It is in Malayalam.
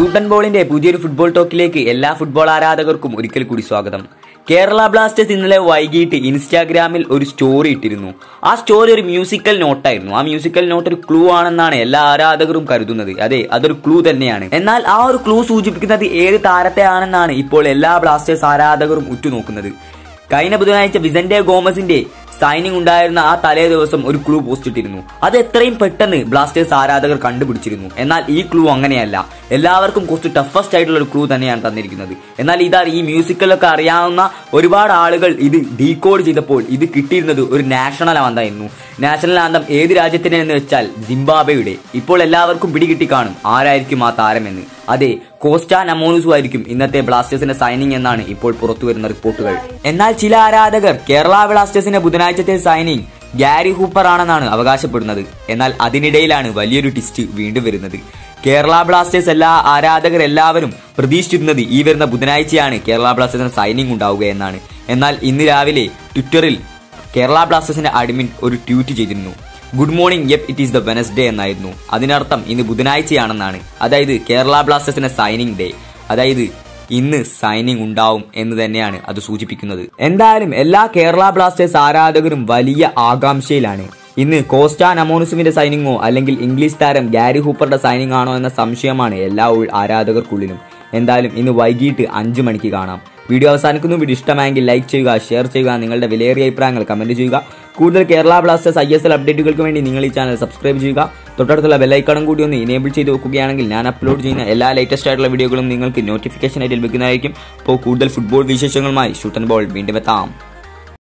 ഷൂട്ടൻ ബോളിന്റെ പുതിയൊരു ഫുട്ബോൾ ടോക്കിലേക്ക് എല്ലാ ഫുട്ബോൾ ആരാധകർക്കും ഒരിക്കൽ കൂടി സ്വാഗതം കേരള ബ്ലാസ്റ്റേഴ്സ് ഇന്നലെ വൈകിട്ട് ഇൻസ്റ്റാഗ്രാമിൽ ഒരു സ്റ്റോറി ഇട്ടിരുന്നു ആ സ്റ്റോറി ഒരു മ്യൂസിക്കൽ നോട്ടായിരുന്നു ആ മ്യൂസിക്കൽ നോട്ട് ഒരു ക്ലൂ ആണെന്നാണ് എല്ലാ ആരാധകരും കരുതുന്നത് അതെ അതൊരു ക്ലൂ തന്നെയാണ് എന്നാൽ ആ ഒരു ക്ലൂ സൂചിപ്പിക്കുന്നത് ഏത് താരത്തെ ആണെന്നാണ് ഇപ്പോൾ എല്ലാ ബ്ലാസ്റ്റേഴ്സ് ആരാധകരും ഉറ്റുനോക്കുന്നത് കഴിഞ്ഞ ബുധനാഴ്ച വിസന്റെ ഗോമസിന്റെ സൈനിങ് ഉണ്ടായിരുന്ന ആ തലേ ദിവസം ഒരു ക്ലൂ പോസ്റ്റ് ഇട്ടിരുന്നു അത് എത്രയും പെട്ടെന്ന് ബ്ലാസ്റ്റേഴ്സ് ആരാധകർ കണ്ടുപിടിച്ചിരുന്നു എന്നാൽ ഈ ക്ലൂ അങ്ങനെയല്ല എല്ലാവർക്കും കുറച്ച് ടഫസ്റ്റ് ആയിട്ടുള്ള ഒരു ക്ലൂ തന്നെയാണ് തന്നിരിക്കുന്നത് എന്നാൽ ഇതാ ഈ മ്യൂസിക്കലൊക്കെ അറിയാവുന്ന ഒരുപാട് ആളുകൾ ഇത് ഡീകോഡ് ചെയ്തപ്പോൾ ഇത് കിട്ടിയിരുന്നത് ഒരു നാഷണൽ ആന്തായിരുന്നു നാഷണൽ ആന്തം ഏത് രാജ്യത്തിന് എന്ന് വെച്ചാൽ സിംബാബയുടെ ഇപ്പോൾ എല്ലാവർക്കും പിടികിട്ടി കാണും ആരായിരിക്കും ആ താരമെന്ന് അതെ കോസ്റ്റ നമോനുസു ആയിരിക്കും ഇന്നത്തെ ബ്ലാസ്റ്റേഴ്സിന്റെ സൈനിങ് എന്നാണ് ഇപ്പോൾ പുറത്തു വരുന്ന റിപ്പോർട്ടുകൾ എന്നാൽ ചില ആരാധകർ കേരള ബ്ലാസ്റ്റേഴ്സിന്റെ ബുധനാഴ്ചത്തെ സൈനിങ് ഗാരി ഹൂപ്പർ ആണെന്നാണ് അവകാശപ്പെടുന്നത് എന്നാൽ അതിനിടയിലാണ് വലിയൊരു ടിസ്റ്റ് വീണ്ടും വരുന്നത് കേരള ബ്ലാസ്റ്റേഴ്സ് എല്ലാ ആരാധകർ എല്ലാവരും പ്രതീക്ഷിച്ചിരുന്നത് ഈ വരുന്ന ബുധനാഴ്ചയാണ് കേരള ബ്ലാസ്റ്റേഴ്സിന് സൈനിങ് ഉണ്ടാവുക എന്നാണ് എന്നാൽ ഇന്ന് രാവിലെ ട്വിറ്ററിൽ കേരള ബ്ലാസ്റ്റേഴ്സിന്റെ അഡ്മിൻ ഒരു ട്വീറ്റ് ചെയ്തിരുന്നു good morning yep it is the Wednesday എന്നായിരുന്നു അതിനർത്ഥം ഇന്ന് ബുധനാഴ്ചയാണെന്നാണ് അതായത് കേരള ബ്ലാസ്റ്റേഴ്സിന്റെ സൈനിങ് ഡേ അതായത് ഇന്ന് സൈനിങ് ഉണ്ടാവും എന്ന് തന്നെയാണ് അത് സൂചിപ്പിക്കുന്നത് എന്തായാലും എല്ലാ കേരള ബ്ലാസ്റ്റേഴ്സ് ആരാധകരും വലിയ ആകാംക്ഷയിലാണ് ഇന്ന് കോസ്റ്റ നമോനുസുവിന്റെ സൈനിങ്ങോ അല്ലെങ്കിൽ ഇംഗ്ലീഷ് താരം ഗാരി ഹൂപ്പറുടെ സൈനിങ് ആണോ എന്ന സംശയമാണ് എല്ലാ ഉൾ- ആരാധകർക്കുള്ളിലും എന്തായാലും ഇന്ന് വൈകിട്ട് അഞ്ചു മണിക്ക് കാണാം വീഡിയോ അവസാനിക്കുന്നു വീഡിയോ ഇഷ്ടമായെങ്കിൽ ലൈക്ക് ചെയ്യുക ഷെയർ ചെയ്യുക നിങ്ങളുടെ വിലയേറിയ അഭിപ്രായങ്ങൾ കമന്റ് ചെയ്യുക കൂടുതൽ Kerala blasters I S L അപ്ഡേറ്റുകൾക്ക് വേണ്ടി നിങ്ങൾ ഈ ചാനൽ സബ്സ്ക്രൈബ് ചെയ്യുക തൊട്ടടുത്തുള്ള ബെല്ലൈക്കണും കൂടി ഒന്ന് ഇനേബിൾ ചെയ്ത് വെക്കുകയാണെങ്കിൽ ഞാൻ അപ്ലോഡ് ചെയ്യുന്ന എല്ലാ ലേറ്റസ്റ്റ് ആയിട്ടുള്ള വീഡിയോകളും നിങ്ങൾക്ക് നോട്ടിഫിക്കേഷൻ ആയിട്ട് ലഭിക്കുന്നതായിരിക്കും അപ്പോൾ കൂടുതൽ ഫുട്ബോൾ വിശേഷങ്ങളുമായി ഷൂട്ടൻ ബോൾ വീണ്ടും എത്താം